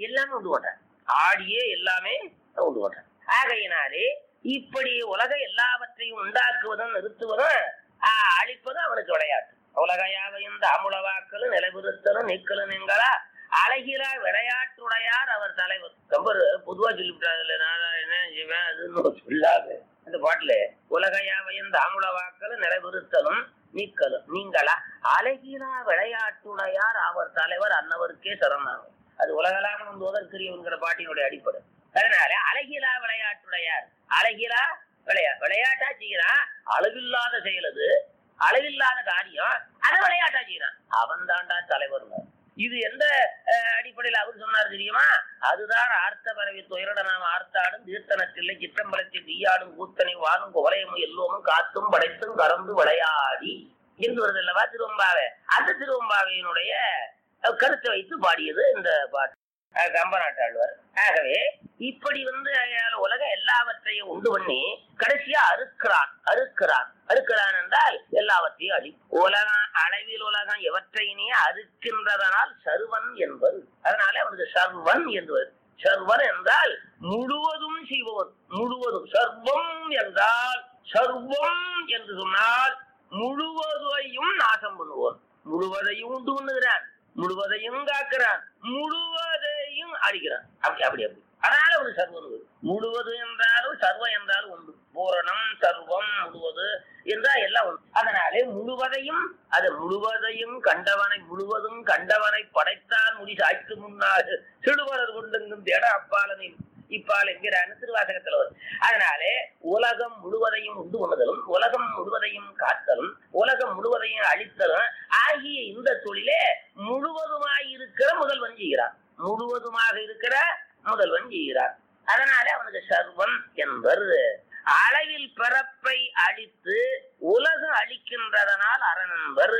எல்லாமே உண்டு பண்றான் ஆடியே எல்லாமே உண்டு பண்றான் ஆகையினாலே இப்படி உலக எல்லாவற்றையும் உண்டாக்குவதும் நிறுத்துவதும் ஆஹ், அழிப்பதும் அவனுக்கு விளையாட்டு உலகையாவையும் அமுளவாக்கலும் நிலைபெறுத்தலும் நிக்கலும் நீங்களா அழகிலா விளையாட்டுடையார் அவர் தலைவர் கம்பர் பொதுவா சொல்லிவிட்டாரு நாராயணன் இவன் அதுன்னு சொல்லாது அந்த பாட்டுல உலகையாவையும் தாமுளவாக்கலும் நிலைபெறுத்தலும் நீக்கலும் நீங்களா அழகிலா விளையாட்டுடையார் அவர் தலைவர் அன்னவருக்கே சரணாகும் அது உலகளாக தோதற்கரியவங்கிற பாட்டினுடைய அடிப்படை அதனால அழகிலா விளையாட்டுடையார் அழகிலா விளையா விளையாட்டா செய்யறான் அளவில்லாத செயல் அது அளவில்லாத காரியம் அதை விளையாட்டா செய்யறான் அவன் தாண்டா தலைவர் இது எந்த அஹ், அடிப்படையில் அவர் சொன்னார் தெரியுமா அதுதான் ஆர்த்த பரவி துயரட நாம் ஆர்த்தாடும் தீர்த்தனத்தில்லை சிற்றம்பலத்தில் தீயாடும் கூத்தனை வானும் குவலையமும் எல்லோமும் காத்தும் படைத்தும் கறந்து விளையாடி என்று வருது அல்லவா திருவம்பாவை அந்த திருவம்பாவையினுடைய அஹ், கருத்தை வைத்து பாடியது இந்த பாட்டு அஹ், கம்பநாட்டாழ்வார் ஆகவே இப்படி வந்து அஹ், உலக எல்லாவற்றையும் உண்டு பண்ணி கடைசியா அறுக்கிறான் அறுக்கிறான் அறுக்கிறான் என்றால் எல்லாவற்றையும் அழி உலகம் அளவில் உலகம் எவற்றையினே அறுக்கின்றதனால் சர்வன் என்பது அதனால அவனுக்கு சர்வன் என்பது சர்வன் என்றால் முழுவதும் செய்பவன் முழுவதும் சர்வம் என்றால் சர்வம் என்று சொன்னால் முழுவதையும் நாசம் பண்ணுவோன் முழுவதையும் உண்டு பண்ணுகிறான் முழுவதையும் காக்கிறான் முழுவதையும் அழிக்கிறான் அப்படி அப்படி அப்படி அதனால ஒரு சர்வம் இருக்கு. முழுவது என்றாலும் சர்வம் என்றாலும் உண்டு பூரணம் சர்வம் முழுவது என்றால் எல்லாம் உண்டு அதனாலே முழுவதையும் அது முழுவதையும் கண்டவனை முழுவதும் கண்டவனை படைத்தான் முடி சாய்த்து முன்னால் சிறுவரர் கொண்டெங்கும் தேட அப்பாலனை இப்பால் என்கிறான்னு திருவாசகத்துல வரும் அதனாலே உலகம் முழுவதையும் உண்டு பண்ணுதலும் உலகம் முழுவதையும் காத்தலும் உலகம் முழுவதையும் அழித்தலும் ஆகிய இந்த தொழிலே முழுவதுமாய் இருக்கிற முதல்வன் செய்கிறான் முழுவதுமாக இருக்கிற முதல்வன் செய்கிறான் அதனாலே அவனுக்கு சர்வன் என்பர் அளவில் பிறப்பை அழித்து உலகம் அழிக்கின்றதனால் அரணன்பர்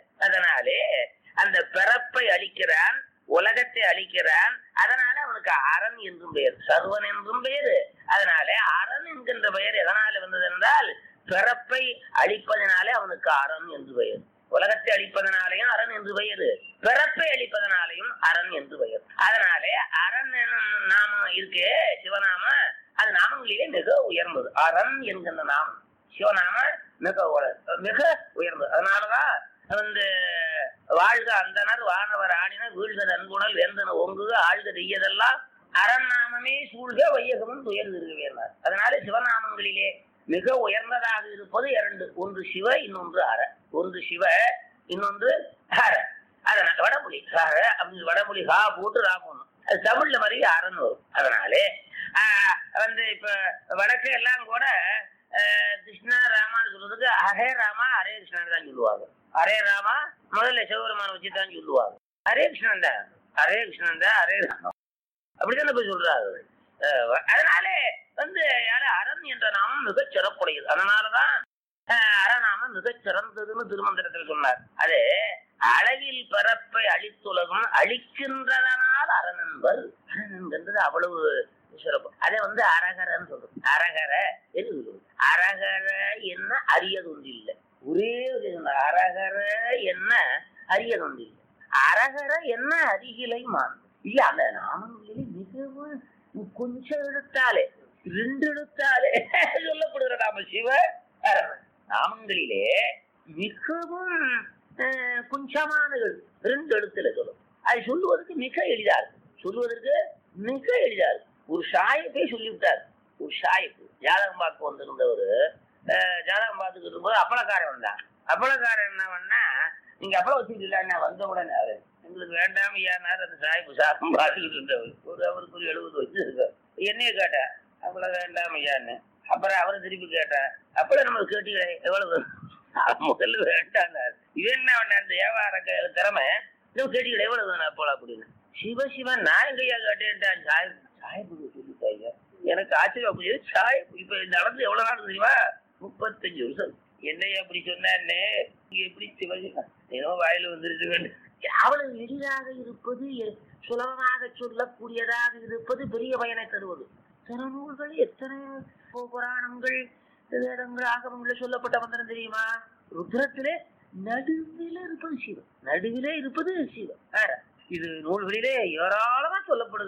அதனாலே அந்த பிறப்பை அழிக்கிறான் உலகத்தை அழிக்கிறான் அதனால அவனுக்கு அரண் என்றும் பெயர் சர்வன் என்றும் பெயர் அதனால அரண் என்கின்ற பெயர் எதனால வந்தது என்றால் பிறப்பை அழிப்பதனாலே அவனுக்கு அரண் என்று பெயர் உலகத்தை அழிப்பதனாலையும் அரண் என்று பெயர் பிறப்பை அழிப்பதனாலையும் அரண் என்று பெயர் அதனாலே அரண் என்னும் நாமம் இருக்கே சிவநாம அது நாமங்களிலே மிக உயர்ந்தது அரண் என்கின்ற நாமம் சிவநாம மிக உயர்- மிக உயர்ந்தது அதனாலதான் வந்து வாழ்க அந்தனர் வானவர் ஆடினர் வீழ்க நன்குணல் வேந்தன ஒங்குக ஆழ்க தெய்யதெல்லாம் அரண்நாமமே சூழ்க வையகமும் துயர் திருவேனார் அதனால சிவநாமங்களிலே மிக உயர்ந்ததாக இருப்பது இரண்டு ஒன்று சிவ இன்னொன்று அற ஒன்று சிவ இன்னொன்று அற அதனால வடமொழி அற அப்படின்னு வடமொழி ஹா போட்டு ரா போடணும் அது தமிழ்ல மாதிரி அறன்னு வரும் அதனாலே ஆஹ், வந்து இப்ப வடக்கு எல்லாம் கூட ஆஹ், கிருஷ்ணா ராமான்னு சொல்றதுக்கு ஹரே ராமா ஹரே கிருஷ்ணன் தான் சொல்லுவாங்க ஹரே ராமா முதல்ல சிவபெருமான வச்சு தான் சொல்லுவாங்க ஹரே கிருஷ்ணன் தான் ஹரே கிருஷ்ணன் தான் ஹரே ராமா அப்படித்தானே போய் சொல்றாரு அஹ் அதனாலே வந்து யாரு அரண் என்ற நாமம் மிகச் சிறப்புடையது அதனாலதான் அஹ், அறநாமம் மிகச் சிறந்ததுன்னு திருமந்திரத்தில் சொன்னார் அது அளவில் பரப்பை அழித்துலகம் அழிக்கின்றதனால் அரண் என்பர் அரண் என்கின்றது அவ்வளவு சிறப்பு அதை வந்து அரகரன்னு சொல்றது அரகர என்று சொல்றது அரகர என்ன அரியது ஒன்று இல்லை ஒரே ஒரு இது, அரகர என்ன அரியது ஒன்று இல்லை அரகர என்ன அருகிலை மான் இல்ல அந்த நாமங்களிலே மிகவும் கொஞ்சம் எழுத்தாலே ரெண்டு எழுத்தாலே சொல்லப்படுகிற நாம சிவ அரவன். நாமங்களிலே மிகவும் அஹ், கொஞ்சமான எழுத்து ரெண்டு எழுத்துல சொல்லும் அது சொல்லுவதற்கு மிக எளிதா இருக்கு சொல்லுவதற்கு மிக எளிதா இருக்கு ஒரு ஷாயப்பே சொல்லிவிட்டார் ஒரு ஷாயப்பு ஜாதகம் பார்க்க வந்திருந்தவர் ஜாதகம் பார்த்துக்கிட்டு இருக்கும்போது அப்பளக்காரன் வந்தான் அப்பளக்காரன் என்ன பண்ணா நீங்க அப்பளம் வச்சுக்கிட்டு என்ன வந்த உடனே அவரு எங்களுக்கு வேண்டாம் ஐயானார் அந்த சாய்ப்பு சாப்பிடும் பார்த்துக்கிட்டு இருந்தவர் ஒரு அவருக்கு ஒரு எழுபது வச்சு இருக்கார் என்னைய கேட்டேன் அப்பளம் வேண்டாம் ஐயான்னு அப்புறம் அவரை திருப்பி கேட்டேன் அப்புறம் நம்ம கேட்டீங்களே எவ்வளவு முதல்ல வேண்டாம் இது என்ன பண்ண அந்த வியாபார க- திறமை இன்னும் கேட்டீங்களே எவ்வளவு வேணும் அப்பளம் அப்படின்னு சிவ சிவன் நான் எங்கய்யா கேட்டேன்ட்டான் சாய் சாய்ப்பு சொல்லிட்டாங்க எனக்கு ஆச்சரியம் புரியுது சாய் இப்ப நடந்து எவ்வளவு நாள் தெரியுமா முப்பத்தஞ்சு வருஷம் என்னையா அப்படி சொன்னே எப்படி சிவசிவன் ஏதோ வாயில வந்துருச்சு அவ்வளவு எளிதாக இருப்பது எ- சுலபமாக சொல்லக்கூடியதாக இருப்பது பெரிய பயனை தருவது சில நூல்கள் எத்தனை பு- புராணங்கள் வேதங்கள் ஆகமங்கள் சொல்லப்பட்ட மந்திரம் தெரியுமா ருத்ரத்திலே நடுவில இருப்பது சிவன் நடுவிலே இருப்பது சிவன் வேற இது நூல்களிலே ஏராளமா சொல்லப்படுகிறது